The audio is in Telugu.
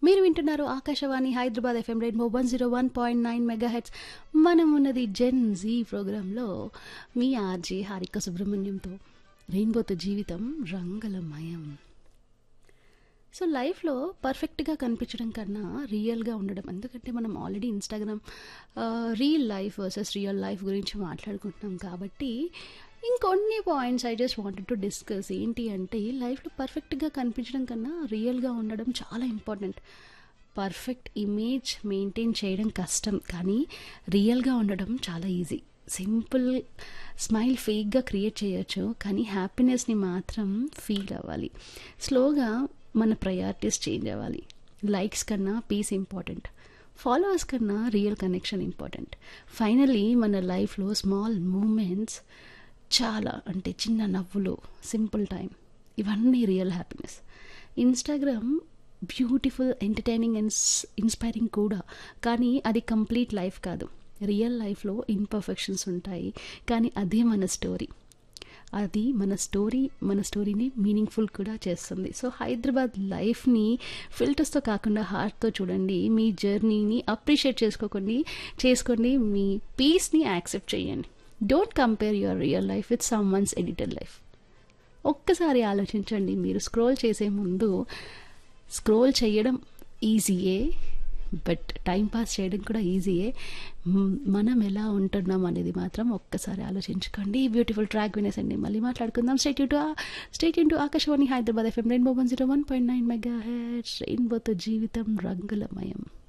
మీరు వింటున్నారు Akashvani Hyderabad FM rainbow one zero one point nine megahertz మనం ఉన్నది జెన్ జీ ప్రోగ్రాంలో మీ ఆర్జే హారిక సుబ్రహ్మణ్యంతో రెయిన్బోతో జీవితం రంగులమయం సో లైఫ్లో పర్ఫెక్ట్గా కనిపించడం కన్నా రియల్గా ఉండడం ఎందుకంటే మనం already Instagram real life versus real life గురించి మాట్లాడుకుంటున్నాం కాబట్టి ఇంకొన్ని points I just wanted to discuss ఏంటి అంటే లైఫ్లో పర్ఫెక్ట్గా కనిపించడం కన్నా రియల్గా ఉండడం చాలా ఇంపార్టెంట్ పర్ఫెక్ట్ ఇమేజ్ మెయింటైన్ చేయడం కష్టం కానీ రియల్గా ఉండడం చాలా ఈజీ సింపుల్ స్మైల్ ఫేక్గా క్రియేట్ చేయొచ్చు కానీ హ్యాపీనెస్ని మాత్రం ఫీల్ అవ్వాలి స్లోగా మన ప్రయారిటీస్ చేంజ్ అవ్వాలి లైక్స్ కన్నా పీస్ ఇంపార్టెంట్ ఫాలోవర్స్ కన్నా రియల్ కనెక్షన్ ఇంపార్టెంట్ ఫైనలీ మన లైఫ్లో స్మాల్ మూమెంట్స్ చాలా అంటే చిన్న నవ్వులు సింపుల్ టైం ఇవన్నీ real happiness Instagram beautiful entertaining and inspiring కూడా కానీ అది కంప్లీట్ లైఫ్ కాదు రియల్ లైఫ్లో ఇన్పర్ఫెక్షన్స్ ఉంటాయి కానీ అదే మన స్టోరీ అది మన స్టోరీ మన స్టోరీని మీనింగ్ఫుల్ కూడా చేస్తుంది సో హైదరాబాద్ లైఫ్ని ఫిల్టర్స్తో కాకుండా హార్ట్తో చూడండి మీ జర్నీని అప్రిషియేట్ చేసుకోకండి చేసుకోండి మీ పీస్ని యాక్సెప్ట్ చేయండి don't compare your real life with someone's edited life ఒక్కసారి ఆలోచించండి మీరు స్క్రోల్ చేసే ముందు స్క్రోల్ చేయడం ఈజీయే బట్ టైం పాస్ చేయడం కూడా ఈజీయే మనం ఎలా ఉంటున్నాం అనేది మాత్రం ఒక్కసారి ఆలోచించుకోండి బ్యూటిఫుల్ ట్రాక్ వినేసండి మళ్ళీ మాట్లాడుకుందాం state to state into Akashvani Hyderabad FM rainbow one zero one point nine megahertz రెయిన్బోతో జీవితం రంగులమయం